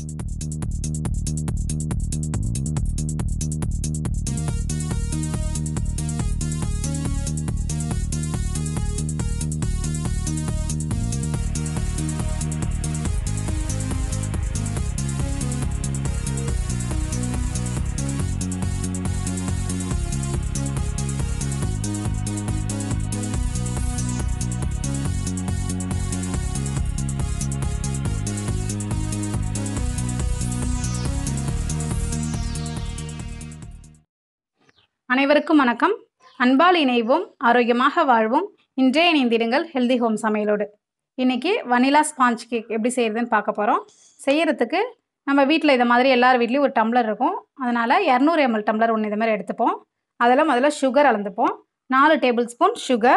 அனைவருக்கும் வணக்கம் அன்பால் இணைவோம் ஆரோக்கியமாக வாழ்வோம் இன்றே இணைந்திடுங்கள் ஹெல்தி ஹோம் சமையலோடு இன்னைக்கு வனிலா ஸ்பாஞ்ச் கேக் எப்படி செய்யறதுன்னு பார்க்க போகிறோம் செய்யறதுக்கு நம்ம வீட்டில் இதை மாதிரி எல்லார் வீட்லேயும் ஒரு டம்ளர் இருக்கும் அதனால் இரநூறு எம்எல் டம்ளர் ஒன்று இது மாதிரி எடுத்துப்போம் அதில் முதல்ல சுகர் அளந்துப்போம் நாலு டேபிள் ஸ்பூன் சுகர்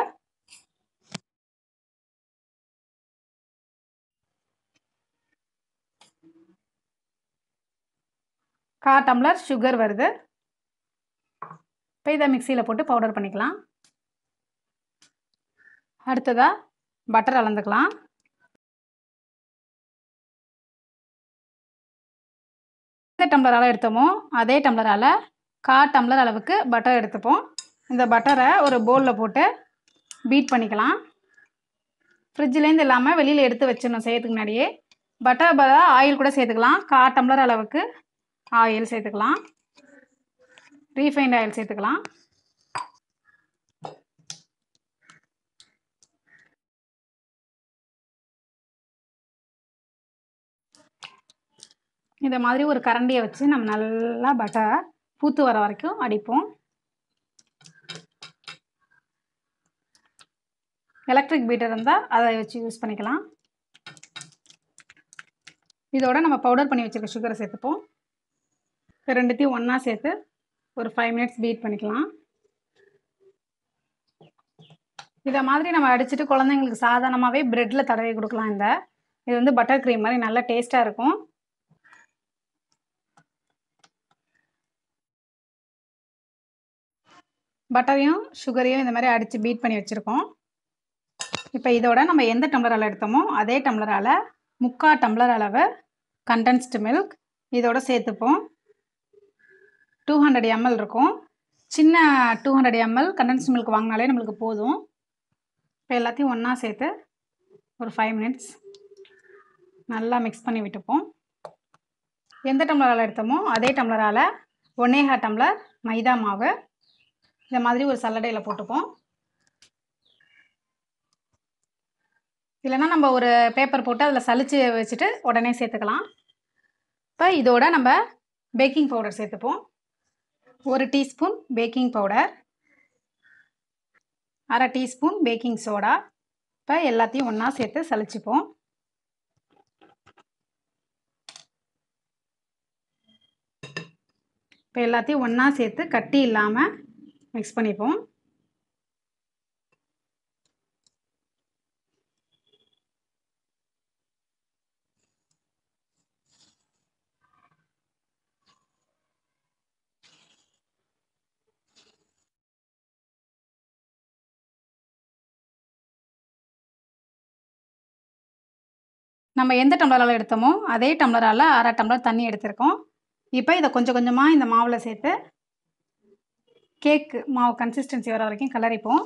கா டம்ளர் சுகர் வருது இப்போ இதை மிக்சியில் போட்டு பவுடர் பண்ணிக்கலாம் அடுத்ததாக பட்டர் அளந்துக்கலாம் எந்த டம்ளரால் எடுத்தோமோ அதே டம்ளரால் கா டம்ளர் அளவுக்கு பட்டர் எடுத்துப்போம் இந்த பட்டரை ஒரு பவுலில் போட்டு பீட் பண்ணிக்கலாம் ஃப்ரிட்ஜ்லேருந்து இல்லாமல் வெளியில் எடுத்து வச்சிடணும் செய்யறதுக்கு முன்னாடியே பட்டர் பதிலாக ஆயில் கூட சேர்த்துக்கலாம் கா டம்ளர் அளவுக்கு ஆயில் சேர்த்துக்கலாம் ரீஃபைண்ட் ஆயில் சேர்த்துக்கலாம் இந்த மாதிரி ஒரு கரண்டியை வச்சு நம்ம நல்லா பட்டரை பூத்து வர வரைக்கும் அடிப்போம் எலக்ட்ரிக் பீட்டர் இருந்தால் அதை வச்சு யூஸ் பண்ணிக்கலாம் இதோட நம்ம பவுடர் பண்ணி வச்சுருக்க சுகரை சேர்த்துப்போம் ரெண்டுத்தையும் ஒன்றா சேர்த்து ஒரு ஃபைவ் மினிட்ஸ் பீட் பண்ணிக்கலாம் இதை மாதிரி நம்ம அடிச்சுட்டு குழந்தைங்களுக்கு சாதாரணமாகவே ப்ரெட்டில் தடவி கொடுக்கலாம் இந்த இது வந்து பட்டர் க்ரீம் மாதிரி நல்லா டேஸ்ட்டாக இருக்கும் பட்டரையும் சுகரையும் இந்த மாதிரி அடித்து பீட் பண்ணி வச்சுருக்கோம் இப்போ இதோட நம்ம எந்த டம்ளரால் எடுத்தோமோ அதே டம்ளரால் முக்கால் டம்ளர் அளவு கண்டென்ஸ்டு மில்க் இதோட சேர்த்துப்போம் டூ ஹண்ட்ரட் எம்எல் இருக்கும் சின்ன two hundred ML condense milk வாங்கினாலே நம்மளுக்கு போதும் இப்போ எல்லாத்தையும் ஒன்றா சேர்த்து ஒரு ஃபைவ் மினிட்ஸ் நல்லா மிக்ஸ் பண்ணி விட்டுப்போம் எந்த டம்ளரால் எடுத்தோமோ அதே டம்ளரால் ஒன்னேகா டம்ளர் மைதா மாவு இந்த மாதிரி ஒரு சல்லடையில் போட்டுப்போம் இல்லைன்னா நம்ம ஒரு பேப்பர் போட்டு அதில் சலிச்சு வச்சுட்டு உடனே சேர்த்துக்கலாம் இப்போ இதோட நம்ம பேக்கிங் பவுடர் சேர்த்துப்போம் ஒரு டீஸ்பூன் பேக்கிங் பவுடர் அரை டீஸ்பூன் பேக்கிங் சோடா இப்போ எல்லாத்தையும் ஒன்றா சேர்த்து சலிச்சுப்போம் இப்போ எல்லாத்தையும் ஒன்றா சேர்த்து கட்டி இல்லாமல் மிக்ஸ் பண்ணிப்போம் நம்ம எந்த டம்ளரால் எடுத்தோமோ அதே டம்ளரால் அரை டம்ளர் தண்ணி எடுத்திருக்கோம் இப்போ இதை கொஞ்சம் கொஞ்சமாக இந்த மாவில் சேர்த்து கேக் மாவு கன்சிஸ்டன்சி வர வரைக்கும் கிளறிப்போம்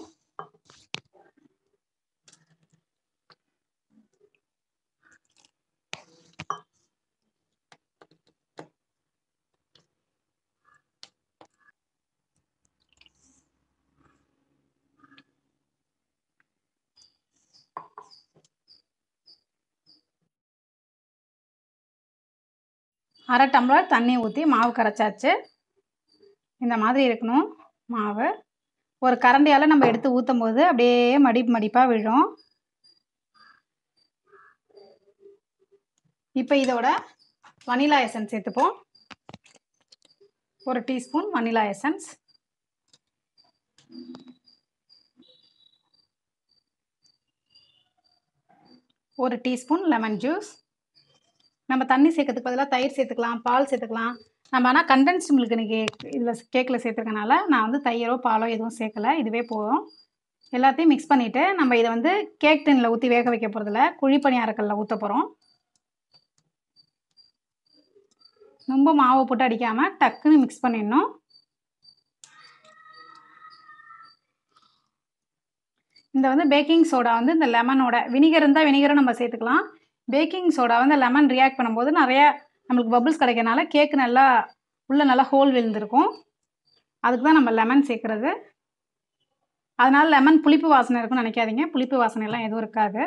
அரை டம்ளர் தண்ணி ஊற்றி மாவு கரைச்சாச்சு இந்த மாதிரி இருக்கணும் மாவு ஒரு கரண்டியால் நம்ம எடுத்து ஊற்றும் போது அப்படியே மடிப்பு மடிப்பாக விழும் இப்போ இதோட வனிலா எசன்ஸ் சேர்த்துப்போம் ஒரு டீஸ்பூன் வனிலா எசன்ஸ் ஒரு டீஸ்பூன் லெமன் ஜூஸ் நம்ம தண்ணி சேர்க்கறதுக்கு பதிலாக தயிர் சேர்த்துக்கலாம் பால் சேர்த்துக்கலாம் நம்ம ஆனால் கண்டென்ஸ்ட் மில்க் இன்றைக்கி இதில் கேக்கில் சேர்த்துருக்கனால நான் வந்து தயிரோ பாலோ எதுவும் சேர்க்கல இதுவே போதும் எல்லாத்தையும் மிக்ஸ் பண்ணிவிட்டு நம்ம இதை வந்து கேக் டின்னில் ஊற்றி வேக வைக்க போகிறதில்ல குழி பணியாரக்கல்ல ஊற்ற போகிறோம் ரொம்ப மாவை போட்டு அடிக்காமல் டக்குன்னு மிக்ஸ் பண்ணிடணும் இந்த வந்து பேக்கிங் சோடா வந்து இந்த லெமனோட வினிகர் இருந்தால் வினிகரும் நம்ம சேர்த்துக்கலாம் பேக்கிங் சோடா வந்து லெமன் ரியாக்ட் பண்ணும்போது நிறைய நம்மளுக்கு பபிள்ஸ் கிடைக்கிறனால கேக்கு நல்லா உள்ளே நல்லா ஹோல் விழுந்திருக்கும் அதுக்கு தான் நம்ம லெமன் சேர்க்குறது அதனால லெமன் புளிப்பு வாசனை இருக்குன்னு நினைக்காதீங்க புளிப்பு வாசனை எல்லாம் எதுவும் இருக்காது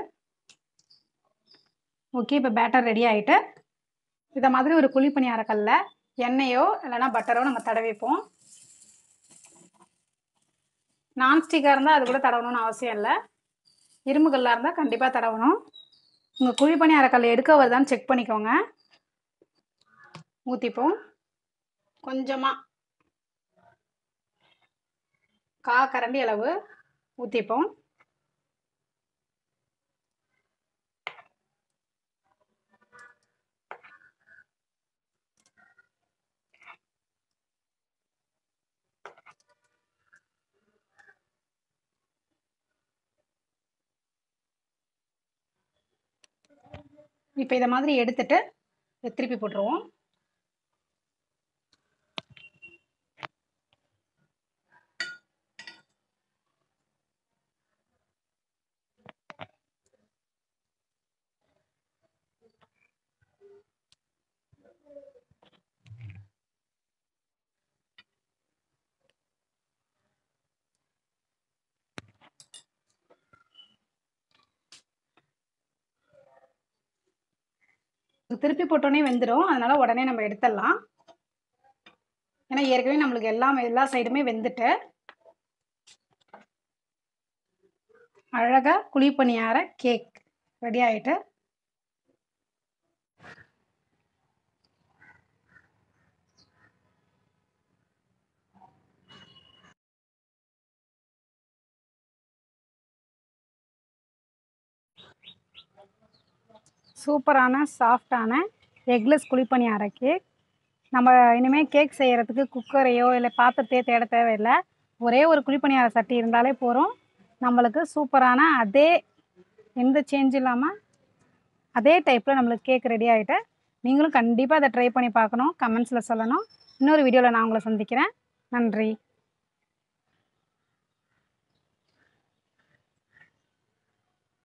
ஓகே இப்போ பேட்டர் ரெடி ஆகிட்டு இதை மாதிரி ஒரு குழி பணியாரக்கல்ல எண்ணெயோ இல்லைன்னா பட்டரோ நம்ம தடவிப்போம் நான்ஸ்டிக்காக இருந்தால் அது கூட தடவணும்னு அவசியம் இல்லை இரும்பு கல்லாக இருந்தால் கண்டிப்பாக தடவணும் உங்கள் குழி பணியாரக்கல் எடுக்க வருதான்னு செக் பண்ணிக்கோங்க ஊற்றிப்போம் கொஞ்சமாக கா கரண்டி அளவு ஊற்றிப்போம் இப்போ இதை மாதிரி எடுத்துட்டு இதை திருப்பி போட்டுருவோம் திருப்பி போட்டோன்னே வெந்துடும் அதனால உடனே நம்ம எடுத்துடலாம் ஏன்னா ஏற்கனவே நம்மளுக்கு எல்லாம் எல்லா சைடுமே வெந்துட்டு அழகாக குழி பணியார கேக் ரெடி ஆகிட்டு சூப்பரான சாஃப்டான எக்லெஸ் குழிப்பணியார கேக் நம்ம இனிமேல் கேக் செய்கிறதுக்கு குக்கரையோ இல்லை பாத்திரத்தையோ தேட தேவையில்லை ஒரே ஒரு குழிப்பணியார சட்டி இருந்தாலே போதும் நம்மளுக்கு சூப்பரான அதே எந்த சேஞ்ச் இல்லாமல் அதே டைப்பில் நம்மளுக்கு கேக் ரெடி ஆகிட்டு நீங்களும் கண்டிப்பாக அதை ட்ரை பண்ணி பார்க்கணும் கமெண்ட்ஸில் சொல்லணும் இன்னொரு வீடியோவில் நான் உங்களை சந்திக்கிறேன் நன்றி